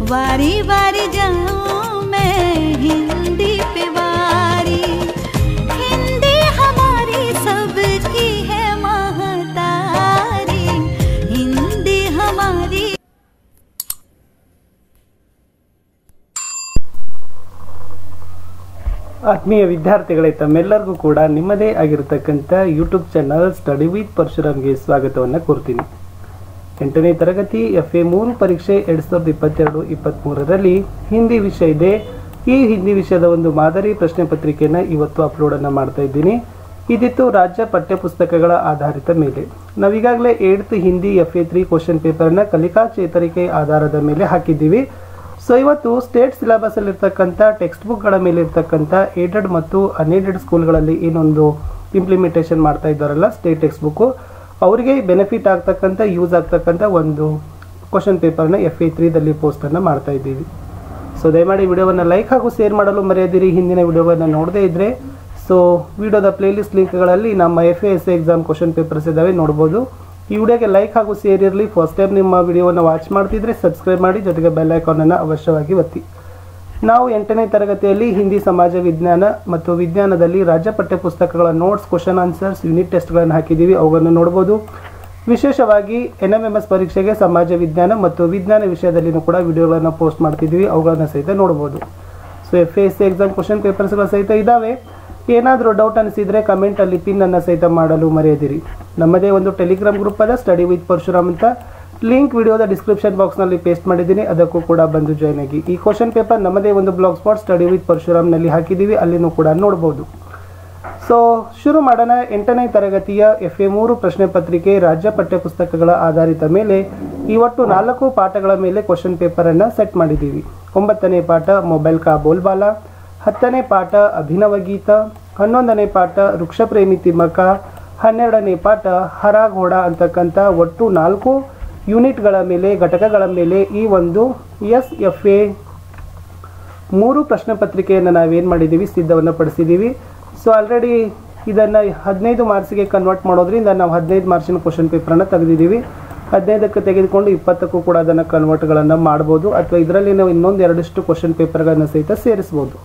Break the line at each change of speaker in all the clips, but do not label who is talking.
वारी वारी जाऊं मैं हिंदी पे वारी हिंदी हमारी सबकी है महतारी हिंदी हमारी
ಆತ್ಮೀಯ ವಿದ್ಯಾರ್ಥಿಗಳೇ ತಮ್ಮೆಲ್ಲರಿಗೂ ಕೂಡ ನಿಮ್ಮದೇ ಆಗಿರತಕ್ಕಂಥ ಯೂಟ್ಯೂಬ್ ಚಾನಲ್ ಸ್ಟಡಿ ವಿತ್ ಪರಶುರಾಮ್ಗೆ ಸ್ವಾಗತವನ್ನು ಕೋರ್ತೀನಿ ಎಂಟನೇ ತರಗತಿ ಎಫ್ ಎ ಮೂರು ಪರೀಕ್ಷೆ ಎರಡು ಸಾವಿರದ ಇಪ್ಪತ್ತೆರಡು ಇಪ್ಪತ್ತ್ಮೂರರಲ್ಲಿ ಹಿಂದಿ ವಿಷಯ ಇದೆ ಈ ಹಿಂದಿ ವಿಷಯದ ಒಂದು ಮಾದರಿ ಪ್ರಶ್ನೆ ಪತ್ರಿಕೆಯನ್ನು ಇವತ್ತು ಅಪ್ಲೋಡನ್ನು ಮಾಡ್ತಾ ಇದ್ದೀನಿ ಇದಿತ್ತು ರಾಜ್ಯ ಪಠ್ಯಪುಸ್ತಕಗಳ ಆಧಾರಿತ ಮೇಲೆ ನಾವೀಗಾಗಲೇ eighth Hindi F A three question ಪೇಪರ್ನ ಕಲಿಕಾ ಚೇತರಿಕೆ ಆಧಾರದ ಮೇಲೆ ಹಾಕಿದ್ದೀವಿ ಸೊ ಇವತ್ತು ಸ್ಟೇಟ್ ಸಿಲೆಬಸ್ ಅಲ್ಲಿ ಇರ್ತಕ್ಕಂಥ ಟೆಕ್ಸ್ಟ್ ಬುಕ್ಗಳ ಮೇಲೆ ಇರ್ತಕ್ಕಂಥ ಏಡೆಡ್ ಮತ್ತು ಅನ್ಏಡೆಡ್ ಸ್ಕೂಲ್ಗಳಲ್ಲಿ ಏನೊಂದು ಇಂಪ್ಲಿಮೆಂಟೇಷನ್ ಮಾಡ್ತಾ ಇದ್ದಾರಲ್ಲ ಸ್ಟೇಟ್ ಟೆಕ್ಸ್ಟ್ ಬುಕ್ಕು ಅವರಿಗೆ ಬೆನಿಫಿಟ್ ಆಗ್ತಕ್ಕಂಥ ಯೂಸ್ ಆಗ್ತಕ್ಕಂಥ ಒಂದು ಕ್ವಶನ್ ಪೇಪರ್ನ ಎಫ್ ಎ ತ್ರೀದಲ್ಲಿ ಪೋಸ್ಟನ್ನು ಮಾಡ್ತಾ ಇದ್ದೀವಿ ಸೊ ದಯಮಾಡಿ ವಿಡಿಯೋವನ್ನು ಲೈಕ್ ಹಾಗೂ ಶೇರ್ ಮಾಡಲು ಮರೆಯದಿರಿ ಹಿಂದಿನ ವಿಡಿಯೋವನ್ನು ನೋಡದೇ ಇದ್ದರೆ ಸೊ ವಿಡಿಯೋದ ಪ್ಲೇಲಿಸ್ಟ್ ಲಿಂಕ್ಗಳಲ್ಲಿ ನಮ್ಮ F A S exam question papers ಇದ್ದಾವೆ ನೋಡ್ಬೋದು ಈ ವಿಡಿಯೋಗೆ ಲೈಕ್ ಹಾಗೂ ಶೇರ್ ಇರಲಿ ಫಸ್ಟ್ ಟೈಮ್ ನಿಮ್ಮ ವಿಡಿಯೋವನ್ನು ವಾಚ್ ಮಾಡ್ತಿದ್ರೆ ಸಬ್ಸ್ಕ್ರೈಬ್ ಮಾಡಿ ಜೊತೆಗೆ ಬೆಲ್ ಐಕಾನನ್ನು ಅವಶ್ಯವಾಗಿ ಒತ್ತಿ ನಾವು ಎಂಟನೇ ತರಗತಿಯಲ್ಲಿ ಹಿಂದಿ ಸಮಾಜ ವಿಜ್ಞಾನ ಮತ್ತು ವಿಜ್ಞಾನದಲ್ಲಿ ರಾಜ್ಯ ಪಠ್ಯಪುಸ್ತಕಗಳ ನೋಟ್ಸ್ ಕ್ವಶನ್ ಆನ್ಸರ್ಸ್ ಯೂನಿಟ್ ಟೆಸ್ಟ್ಗಳನ್ನು ಹಾಕಿದ್ದೀವಿ ಅವುಗಳನ್ನು ನೋಡ್ಬೋದು ವಿಶೇಷವಾಗಿ ಎನ್ ಎಮ್ ಎಮ್ ಎಸ್ ಪರೀಕ್ಷೆಗೆ ಸಮಾಜ ವಿಜ್ಞಾನ ಮತ್ತು ವಿಜ್ಞಾನ ವಿಷಯದಲ್ಲಿನೂ ಕೂಡ ವಿಡಿಯೋಗಳನ್ನು ಪೋಸ್ಟ್ ಮಾಡ್ತಿದ್ದೀವಿ ಅವುಗಳನ್ನು ಸಹಿತ ನೋಡ್ಬೋದು so F S C exam question ಪೇಪರ್ಸ್ಗಳು ಸಹಿತ ಇದ್ದಾವೆ ಏನಾದರೂ ಡೌಟ್ ಅನಿಸಿದರೆ ಕಮೆಂಟಲ್ಲಿ ಪಿನ್ನನ್ನು ಸಹಿತ ಮಾಡಲು ಮರೆಯದಿರಿ ನಮ್ಮದೇ ಒಂದು ಟೆಲಿಗ್ರಾಮ್ ಗ್ರೂಪ್ ಅದ ಸ್ಟಡಿ ವಿತ್ ಪರಶುರಾಮ್ ಅಂತ ಲಿಂಕ್ ವಿಡಿಯೋದ ಡಿಸ್ಕ್ರಿಪ್ಷನ್ ಬಾಕ್ಸ್ನಲ್ಲಿ ಪೇಸ್ಟ್ ಮಾಡಿದ್ದೀನಿ ಅದಕ್ಕೂ ಕೂಡ ಬಂದು ಜಾಯ್ನ್ ಆಗಿ ಈ ಕ್ವಶನ್ ಪೇಪರ್ ನಮ್ಮದೇ ಒಂದು ಬ್ಲಾಗ್ ಸ್ಪಾಟ್ ಸ್ಟಡಿ ವಿತ್ ಪರಶುರಾಮ್ನಲ್ಲಿ ಹಾಕಿದ್ದೀವಿ ಅಲ್ಲಿನೂ ಕೂಡ ನೋಡ್ಬೋದು ಸೊ ಶುರು ಮಾಡೋಣ ಎಂಟನೇ ತರಗತಿಯ ಎಫ್ ಎ ಮೂರು ಪ್ರಶ್ನೆ ಪತ್ರಿಕೆ ರಾಜ್ಯ ಪಠ್ಯಪುಸ್ತಕಗಳ ಆಧಾರಿತ ಮೇಲೆ ಈ ಒಟ್ಟು ನಾಲ್ಕು ಪಾಠಗಳ ಮೇಲೆ ಕ್ವಶನ್ ಪೇಪರನ್ನು ಸೆಟ್ ಮಾಡಿದ್ದೀವಿ ಒಂಬತ್ತನೇ ಪಾಠ ಮೊಬೈಲ್ ಕಾ ಬೋಲ್ಬಾಲ ಹತ್ತನೇ ಪಾಠ ಅಭಿನವ ಗೀತ ಹನ್ನೊಂದನೇ ಪಾಠ ವೃಕ್ಷಪ್ರೇಮಿ ತಿಮ್ಮಕ್ಕ ಹನ್ನೆರಡನೇ ಪಾಠ ಹರ ಘೋಡ ಅಂತಕ್ಕಂಥ ಒಟ್ಟು ನಾಲ್ಕು ಯೂನಿಟ್ಗಳ ಮೇಲೆ ಘಟಕಗಳ ಮೇಲೆ ಈ ಒಂದು ಎಸ್ ಎಫ್ ಎ ಮೂರು ಪ್ರಶ್ನೆ ಪತ್ರಿಕೆಯನ್ನು ನಾವೇನು ಮಾಡಿದ್ದೀವಿ ಸಿದ್ಧವನ್ನು ಪಡಿಸಿದ್ದೀವಿ ಸೊ ಆಲ್ರೆಡಿ ಇದನ್ನು ಹದಿನೈದು ಮಾರ್ಕ್ಸಿಗೆ ಕನ್ವರ್ಟ್ ಮಾಡೋದ್ರಿಂದ ನಾವು ಹದಿನೈದು ಮಾರ್ಕ್ಸಿನ ಕ್ವಶನ್ ಪೇಪರನ್ನು ತೆಗೆದಿದ್ದೀವಿ ಹದಿನೈದಕ್ಕೆ ತೆಗೆದುಕೊಂಡು ಇಪ್ಪತ್ತಕ್ಕೂ ಕೂಡ ಅದನ್ನು ಕನ್ವರ್ಟ್ಗಳನ್ನು ಮಾಡ್ಬೋದು ಅಥವಾ ಇದರಲ್ಲಿ ನಾವು ಇನ್ನೊಂದು ಎರಡಷ್ಟು ಕ್ವಶನ್ ಪೇಪರ್ಗಳನ್ನು ಸಹಿತ ಸೇರಿಸ್ಬೋದು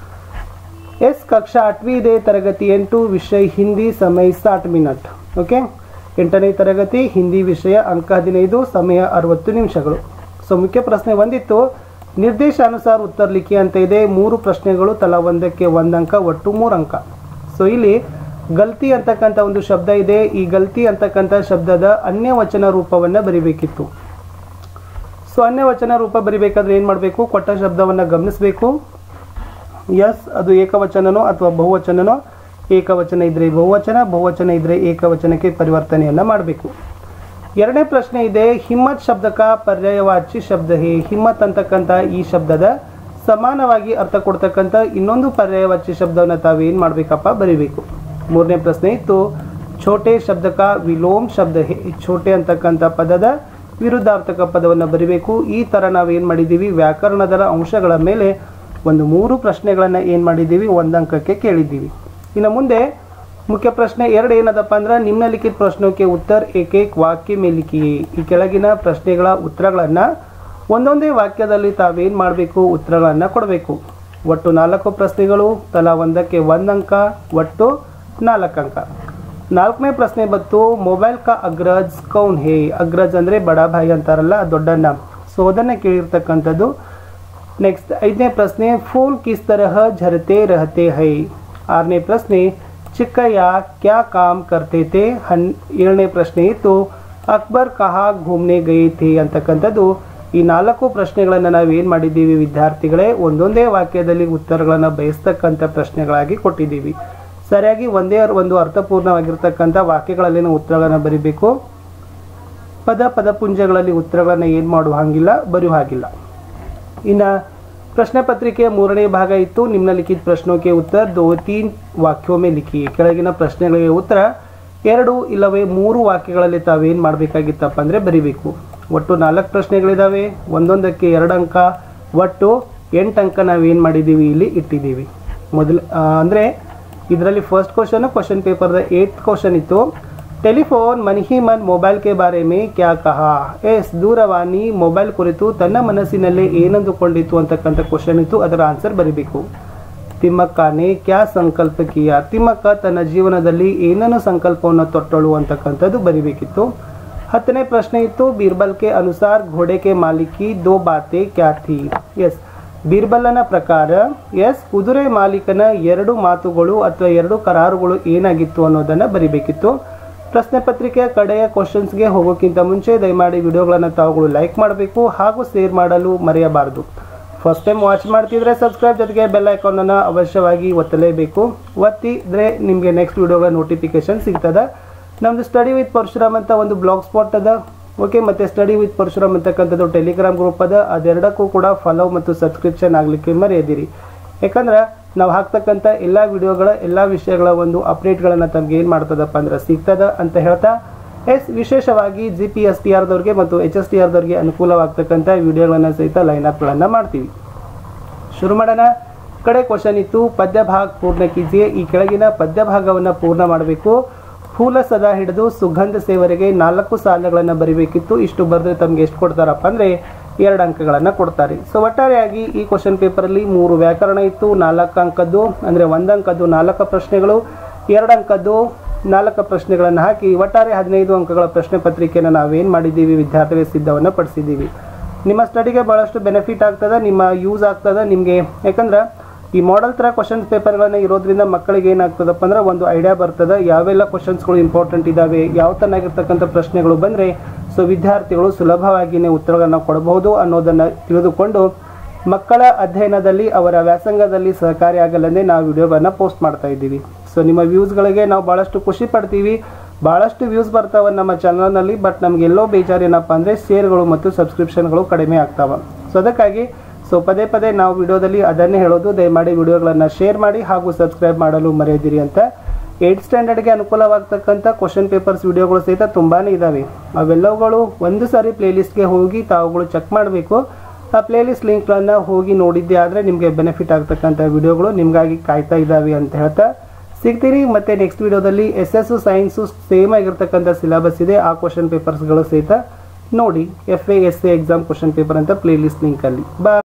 ಎಸ್ ಕಕ್ಷಾ ಆಠ್ವಿ ಇದೆ ತರಗತಿ ಎಂಟು ವಿಷಯ ಹಿಂದಿ ಸಮಯ ಸಾಟ್ ಮಿನಟ್ ಓಕೆ ಎಂಟನೇ ತರಗತಿ ಹಿಂದಿ ವಿಷಯ ಅಂಕ ಹದಿನೈದು ಸಮಯ ಅರವತ್ತು ನಿಮಿಷಗಳು ಸೊ ಮುಖ್ಯ ಪ್ರಶ್ನೆ ಒಂದಿತ್ತು ನಿರ್ದೇಶಾನುಸಾರ ಉತ್ತರ ಲಿಖಿ ಅಂತ ಇದೆ ಮೂರು ಪ್ರಶ್ನೆಗಳು ತಲಾ ಒಂದಕ್ಕೆ ಒಂದು ಅಂಕ ಒಟ್ಟು ಮೂರು ಅಂಕ ಸೊ ಇಲ್ಲಿ ಗಲ್ತಿ ಅಂತಕ್ಕಂಥ ಒಂದು ಶಬ್ದ ಇದೆ ಈ ಗಲ್ತಿ ಅಂತಕ್ಕಂಥ ಶಬ್ದದ ಅನ್ಯವಚನ ರೂಪವನ್ನು ಬರಿಬೇಕಿತ್ತು ಸೊ ಅನ್ಯವಚನ ರೂಪ ಬರಿಬೇಕಾದ್ರೆ ಏನು ಮಾಡಬೇಕು ಕೊಟ್ಟ ಶಬ್ದವನ್ನು ಗಮನಿಸಬೇಕು ಎಸ್ ಅದು ಏಕವಚನನೋ ಅಥವಾ ಬಹುವಚನನೋ ಏಕವಚನ ಇದ್ರೆ ಬಹುವಚನ ಬಹುವಚನ ಇದ್ರೆ ಏಕವಚನಕ್ಕೆ ಪರಿವರ್ತನೆಯನ್ನು ಮಾಡಬೇಕು ಎರಡನೇ ಪ್ರಶ್ನೆ ಇದೆ ಹಿಮ್ಮತ್ ಶಬ್ದಕ ಪರ್ಯಾಯವಾಚಿ ಶಬ್ದ ಹೇ ಹಿಮ್ಮತ್ ಅಂತಕ್ಕಂಥ ಈ ಶಬ್ದದ ಸಮಾನವಾಗಿ ಅರ್ಥ ಕೊಡ್ತಕ್ಕಂಥ ಇನ್ನೊಂದು ಪರ್ಯಾಯವಾಚಿ ಶಬ್ದವನ್ನು ತಾವೇನು ಮಾಡಬೇಕಪ್ಪ ಬರಿಬೇಕು ಮೂರನೇ ಪ್ರಶ್ನೆ ಇತ್ತು ಛೋಟೆ ಶಬ್ದಕ ವಿಲೋಮ್ ಶಬ್ದ ಹೇ ಈ ಛೋಟೆ ಅಂತಕ್ಕಂಥ ಪದದ ವಿರುದ್ಧಾರ್ಥಕ ಪದವನ್ನು ಬರಿಬೇಕು ಈ ಥರ ನಾವೇನು ಮಾಡಿದ್ದೀವಿ ವ್ಯಾಕರಣದ ಅಂಶಗಳ ಮೇಲೆ ಒಂದು ಮೂರು ಪ್ರಶ್ನೆಗಳನ್ನು ಏನು ಮಾಡಿದ್ದೀವಿ ಒಂದು ಅಂಕಕ್ಕೆ ಕೇಳಿದ್ದೀವಿ ಇನ್ನು ಮುಂದೆ ಮುಖ್ಯ ಪ್ರಶ್ನೆ ಎರಡು ಏನದಪ್ಪ ಅಂದ್ರೆ ನಿಮ್ನಲಿಖಿತ ಪ್ರಶ್ನಕ್ಕೆ ಉತ್ತರ ಏಕೇಕ್ ವಾಕ್ಯ ಮೇಲಿಕಿ ಈ ಕೆಳಗಿನ ಪ್ರಶ್ನೆಗಳ ಉತ್ತರಗಳನ್ನು ಒಂದೊಂದೇ ವಾಕ್ಯದಲ್ಲಿ ತಾವೇನು ಮಾಡಬೇಕು ಉತ್ತರಗಳನ್ನು ಕೊಡಬೇಕು ಒಟ್ಟು ನಾಲ್ಕು ಪ್ರಶ್ನೆಗಳು ತಲಾ ಒಂದಕ್ಕೆ ಒಂದು ಅಂಕ ಒಟ್ಟು ನಾಲ್ಕು ಅಂಕ ನಾಲ್ಕನೇ ಪ್ರಶ್ನೆ ಬಂತು ಮೊಬೈಲ್ ಕಾ ಅಗ್ರಜ್ ಕೌನ್ ಹೇ ಅಗ್ರಜ್ ಅಂದರೆ ಬಡ ಭಾಯಿ ಅಂತಾರಲ್ಲ ದೊಡ್ಡಣ್ಣ ಸೊ ಅದನ್ನು ಕೇಳಿರ್ತಕ್ಕಂಥದ್ದು ನೆಕ್ಸ್ಟ್ ಐದನೇ ಪ್ರಶ್ನೆ ಫೂಲ್ ಕಿಸ್ ತರಹ ಝರತೆ ರಹತೆ ಹೈ ಆರನೇ ಪ್ರಶ್ನೆ ಚಿಕ್ಕಯ್ಯ ಕ್ಯಾ ಕಾಮ್ ಕರ್ತೆ ಥೇ ಹನ್ ಏಳನೇ ಪ್ರಶ್ನೆ ಇತ್ತು ಅಕ್ಬರ್ ಕಹಾ ಘೂಮ್ನೆ ಗೈ ಥೇ ಅಂತಕ್ಕಂಥದ್ದು ಈ ನಾಲ್ಕು ಪ್ರಶ್ನೆಗಳನ್ನು ನಾವು ಏನು ಮಾಡಿದ್ದೀವಿ ವಿದ್ಯಾರ್ಥಿಗಳೇ ಒಂದೊಂದೇ ವಾಕ್ಯದಲ್ಲಿ ಉತ್ತರಗಳನ್ನು ಬಯಸ್ತಕ್ಕಂಥ ಪ್ರಶ್ನೆಗಳಾಗಿ ಕೊಟ್ಟಿದ್ದೀವಿ ಸರಿಯಾಗಿ ಒಂದೇ ಒಂದು ಅರ್ಥಪೂರ್ಣವಾಗಿರ್ತಕ್ಕಂಥ ವಾಕ್ಯಗಳಲ್ಲಿನ ಉತ್ತರಗಳನ್ನು ಬರಿಬೇಕು ಪದ ಪದಪುಂಜಗಳಲ್ಲಿ ಉತ್ತರಗಳನ್ನು ಏನು ಮಾಡುವ ಹಾಗಿಲ್ಲ ಬರೆಯುವ ಹಾಗಿಲ್ಲ ಇನ್ನು ಪ್ರಶ್ನೆ ಪತ್ರಿಕೆಯ ಮೂರನೇ ಭಾಗ ಇತ್ತು ನಿಮ್ನಲಿಖಿತ ಪ್ರಶ್ನೋಕೆ ಉತ್ತರ ದೋ ತೀನ್ ವಾಕ್ಯೋ ಮೇ ಲಿಖಿ ಕೆಳಗಿನ ಪ್ರಶ್ನೆಗಳಿಗೆ ಉತ್ತರ ಎರಡು ಇಲ್ಲವೇ ಮೂರು ವಾಕ್ಯಗಳಲ್ಲಿ ತಾವೇನು ಮಾಡಬೇಕಾಗಿತ್ತಪ್ಪ ಅಂದರೆ ಬರಿಬೇಕು ಒಟ್ಟು ನಾಲ್ಕು ಪ್ರಶ್ನೆಗಳಿದ್ದಾವೆ ಒಂದೊಂದಕ್ಕೆ ಎರಡು ಅಂಕ ಒಟ್ಟು ಎಂಟು ಅಂಕ ನಾವೇನು ಮಾಡಿದ್ದೀವಿ ಇಲ್ಲಿ ಇಟ್ಟಿದ್ದೀವಿ ಮೊದಲು ಅಂದರೆ ಇದರಲ್ಲಿ ಫಸ್ಟ್ ಕ್ವಶನ್ ಕ್ವಶನ್ ಪೇಪರ್ದ ಏಯ್ತ್ ಕ್ವಶನ್ ಇತ್ತು ಟೆಲಿಫೋನ್ ಮನ್ ಹಿ ಮನ್ ಮೊಬೈಲ್ ಕೆ ಬಾರೆ ಮೇ ಕ್ಯಾ ಕಹಾ ಎಸ್ ದೂರವಾಣಿ ಮೊಬೈಲ್ ಕುರಿತು ತನ್ನ ಮನಸ್ಸಿನಲ್ಲಿ ಏನಂದುಕೊಂಡಿತ್ತು ಅಂತಕ್ಕಂಥ ಕ್ವಶನ್ ಇತ್ತು ಅದರ ಆನ್ಸರ್ ಬರೀಬೇಕು ತಿಮ್ಮಕ್ಕನೇ ಕ್ಯಾ ಸಂಕಲ್ಪ ಕಿಯ ತಿಮ್ಮಕ್ಕ ತನ್ನ ಜೀವನದಲ್ಲಿ ಏನನ್ನು ಸಂಕಲ್ಪವನ್ನು ತೊಟ್ಟಳು ಅಂತಕ್ಕಂಥದ್ದು ಬರಿಬೇಕಿತ್ತು ಹತ್ತನೇ ಪ್ರಶ್ನೆ ಇತ್ತು ಬೀರ್ಬಲ್ ಕೆ ಅನುಸಾರ ಘೋಡೆ ಕೆ ಮಾಲಿಕಿ ದೋ ಬಾತೆ ಕ್ಯಾ ಥಿ ಎಸ್ ಬೀರ್ಬಲನ ಪ್ರಕಾರ ಎಸ್ ಕುದುರೆ ಮಾಲೀಕನ ಎರಡು ಮಾತುಗಳು ಅಥವಾ ಎರಡು ಕರಾರುಗಳು ಏನಾಗಿತ್ತು ಅನ್ನೋದನ್ನು ಬರಿಬೇಕಿತ್ತು ಪ್ರಶ್ನೆ ಪತ್ರಿಕೆಯ ಕಡೆಯ ಕ್ವಶನ್ಸ್ಗೆ ಹೋಗೋಕ್ಕಿಂತ ಮುಂಚೆ ದಯಮಾಡಿ ವಿಡಿಯೋಗಳನ್ನು ತಾವುಗಳು ಲೈಕ್ ಮಾಡಬೇಕು ಹಾಗೂ ಶೇರ್ ಮಾಡಲು ಮರೆಯಬಾರದು ಫಸ್ಟ್ ಟೈಮ್ ವಾಚ್ ಮಾಡ್ತಿದ್ರೆ ಸಬ್ಸ್ಕ್ರೈಬ್ ಜೊತೆಗೆ ಬೆಲ್ ಐಕಾನನ್ನು ಅವಶ್ಯವಾಗಿ ಒತ್ತಲೇಬೇಕು ಒತ್ತಿದ್ರೆ ನಿಮಗೆ ನೆಕ್ಸ್ಟ್ ವಿಡಿಯೋಗಳ ನೋಟಿಫಿಕೇಶನ್ ಸಿಗ್ತದೆ ನಮ್ಮದು ಸ್ಟಡಿ ವಿತ್ ಪರಶುರಾಮ್ ಅಂತ ಒಂದು ಬ್ಲಾಗ್ ಸ್ಪಾಟ್ ಅದ ಓಕೆ ಮತ್ತು ಸ್ಟಡಿ ವಿತ್ ಪರಶುರಾಮ್ ಅಂತಕ್ಕಂಥದ್ದು ಟೆಲಿಗ್ರಾಮ್ ಗ್ರೂಪ್ ಅದ ಅದೆರಡಕ್ಕೂ ಕೂಡ ಫಾಲೋ ಮತ್ತು ಸಬ್ಸ್ಕ್ರಿಪ್ಷನ್ ಆಗಲಿಕ್ಕೆ ಮರೆಯದಿರಿ ಯಾಕಂದ್ರೆ ನಾವು ಹಾಕ್ತಕ್ಕಂಥ ಎಲ್ಲ ವಿಡಿಯೋಗಳ ಎಲ್ಲ ವಿಷಯಗಳ ಒಂದು ಅಪ್ಡೇಟ್ಗಳನ್ನು ತಮಗೆ ಏನು ಮಾಡ್ತದಪ್ಪ ಅಂದ್ರೆ ಸಿಗ್ತದ ಅಂತ ಹೇಳ್ತಾ ಎಸ್ ವಿಶೇಷವಾಗಿ ಜಿ ಪಿ ಎಸ್ ಟಿ ಆರ್ದವ್ರಿಗೆ ಮತ್ತು ಎಚ್ ಎಸ್ ಟಿ ಆರ್ದವ್ರಿಗೆ ಅನುಕೂಲವಾಗ್ತಕ್ಕಂಥ ವಿಡಿಯೋಗಳನ್ನು ಸಹಿತ ಲೈನಪ್ಗಳನ್ನು ಮಾಡ್ತೀವಿ ಶುರು ಮಾಡೋಣ ಕಡೆ ಕ್ವಶನ್ ಇತ್ತು ಪದ್ಯ ಭಾಗ ಪೂರ್ಣ ಕೀಜಿಯೇ ಈ ಕೆಳಗಿನ ಪದ್ಯ ಭಾಗವನ್ನು ಪೂರ್ಣ ಮಾಡಬೇಕು ಫೂಲ ಸದಾ ಹಿಡಿದು ಸುಗಂಧ ಸೇವರೆಗೆ ನಾಲ್ಕು ಸಾಲುಗಳನ್ನು ಬರಿಬೇಕಿತ್ತು ಇಷ್ಟು ಬರೆದ್ರೆ ತಮ್ಗೆ ಎಷ್ಟು ಕೊಡ್ತಾರಪ್ಪ ಅಂದರೆ ಎರಡು ಅಂಕಗಳನ್ನು ಕೊಡ್ತಾರೆ ಸೊ ಒಟ್ಟಾರೆಯಾಗಿ ಈ ಕ್ವಶನ್ ಪೇಪರಲ್ಲಿ ಮೂರು ವ್ಯಾಕರಣ ಇತ್ತು ನಾಲ್ಕು ಅಂಕದ್ದು ಅಂದರೆ ಒಂದು ಅಂಕದ್ದು ನಾಲ್ಕು ಪ್ರಶ್ನೆಗಳು ಎರಡು ಅಂಕದ್ದು ನಾಲ್ಕು ಪ್ರಶ್ನೆಗಳನ್ನು ಹಾಕಿ ಒಟ್ಟಾರೆ ಹದಿನೈದು ಅಂಕಗಳ ಪ್ರಶ್ನೆ ಪತ್ರಿಕೆಯನ್ನು ನಾವೇನು ಮಾಡಿದ್ದೀವಿ ವಿದ್ಯಾರ್ಥಿಗಳಿಗೆ ಸಿದ್ಧವನ್ನು ಪಡಿಸಿದ್ದೀವಿ ನಿಮ್ಮ ಸ್ಟಡಿಗೆ ಭಾಳಷ್ಟು ಬೆನಿಫಿಟ್ ಆಗ್ತದೆ ನಿಮ್ಮ ಯೂಸ್ ಆಗ್ತದೆ ನಿಮಗೆ ಯಾಕಂದ್ರೆ ಈ ಮಾಡೆಲ್ ಥರ ಕ್ವಶನ್ ಪೇಪರ್ಗಳನ್ನ ಇರೋದ್ರಿಂದ ಮಕ್ಕಳಿಗೆ ಏನಾಗ್ತದಪ್ಪ ಅಂದ್ರೆ ಒಂದು ಐಡಿಯಾ ಬರ್ತದೆ ಯಾವೆಲ್ಲ ಕ್ವಶನ್ಸ್ಗಳು ಇಂಪಾರ್ಟೆಂಟ್ ಇದ್ದಾವೆ ಯಾವ ತನ್ನಾಗಿರ್ತಕ್ಕಂಥ ಪ್ರಶ್ನೆಗಳು ಬಂದರೆ ಸೊ ವಿದ್ಯಾರ್ಥಿಗಳು ಸುಲಭವಾಗಿಯೇ ಉತ್ತರಗಳನ್ನು ಕೊಡಬಹುದು ಅನ್ನೋದನ್ನು ತಿಳಿದುಕೊಂಡು ಮಕ್ಕಳ ಅಧ್ಯಯನದಲ್ಲಿ ಅವರ ವ್ಯಾಸಂಗದಲ್ಲಿ ಸಹಕಾರಿಯಾಗಲೆಂದೇ ನಾವು ವಿಡಿಯೋಗಳನ್ನು ಪೋಸ್ಟ್ ಮಾಡ್ತಾ ಇದ್ದೀವಿ ಸೊ ನಿಮ್ಮ ವ್ಯೂಸ್ಗಳಿಗೆ ನಾವು ಭಾಳಷ್ಟು ಖುಷಿ ಪಡ್ತೀವಿ ಭಾಳಷ್ಟು ವ್ಯೂಸ್ ಬರ್ತಾವೆ ನಮ್ಮ ಚಾನಲ್ನಲ್ಲಿ ಬಟ್ ನಮಗೆಲ್ಲೋ ಬೇಜಾರೇನಪ್ಪ ಅಂದರೆ ಶೇರ್ಗಳು ಮತ್ತು ಸಬ್ಸ್ಕ್ರಿಪ್ಷನ್ಗಳು ಕಡಿಮೆ ಆಗ್ತಾವೆ ಸೊ ಅದಕ್ಕಾಗಿ ಸೊ ಪದೇ ಪದೇ ನಾವು ವಿಡಿಯೋದಲ್ಲಿ ಅದನ್ನೇ ಹೇಳೋದು ದಯಮಾಡಿ ವಿಡಿಯೋಗಳನ್ನು ಶೇರ್ ಮಾಡಿ ಹಾಗೂ ಸಬ್ಸ್ಕ್ರೈಬ್ ಮಾಡಲು ಮರೆಯದಿರಿ ಅಂತ ಏಯ್ಟ್ ಸ್ಟ್ಯಾಂಡರ್ಡ್ಗೆ ಅನುಕೂಲವಾಗ್ತಕ್ಕಂಥ ಕ್ವಶನ್ ಪೇಪರ್ಸ್ ವಿಡಿಯೋಗಳು ಸಹಿತ ತುಂಬಾ ಇದ್ದಾವೆ ಅವೆಲ್ಲವುಗಳು ಒಂದು ಸಾರಿ ಪ್ಲೇಲಿಸ್ಟ್ಗೆ ಹೋಗಿ ತಾವುಗಳು ಚೆಕ್ ಮಾಡಬೇಕು ಆ ಪ್ಲೇಲಿಸ್ಟ್ ಲಿಂಕ್ಗಳನ್ನು ಹೋಗಿ ನೋಡಿದ್ದೆ ಆದರೆ ನಿಮಗೆ ಬೆನಿಫಿಟ್ ಆಗ್ತಕ್ಕಂಥ ವಿಡಿಯೋಗಳು ನಿಮಗಾಗಿ ಕಾಯ್ತಾ ಇದ್ದಾವೆ ಅಂತ ಹೇಳ್ತಾ ಸಿಗ್ತೀರಿ ಮತ್ತೆ ನೆಕ್ಸ್ಟ್ ವಿಡಿಯೋದಲ್ಲಿ ಎಸ್ ಎಸ್ ಸೈನ್ಸು ಸೇಮ್ ಆಗಿರ್ತಕ್ಕಂಥ ಸಿಲೆಬಸ್ ಇದೆ ಆ ಕ್ವಶನ್ ಪೇಪರ್ಸ್ಗಳು ಸಹಿತ ನೋಡಿ F A S A exam question paper ಅಂತ ಪ್ಲೇಲಿಸ್ಟ್ ಲಿಂಕಲ್ಲಿ ಬಾ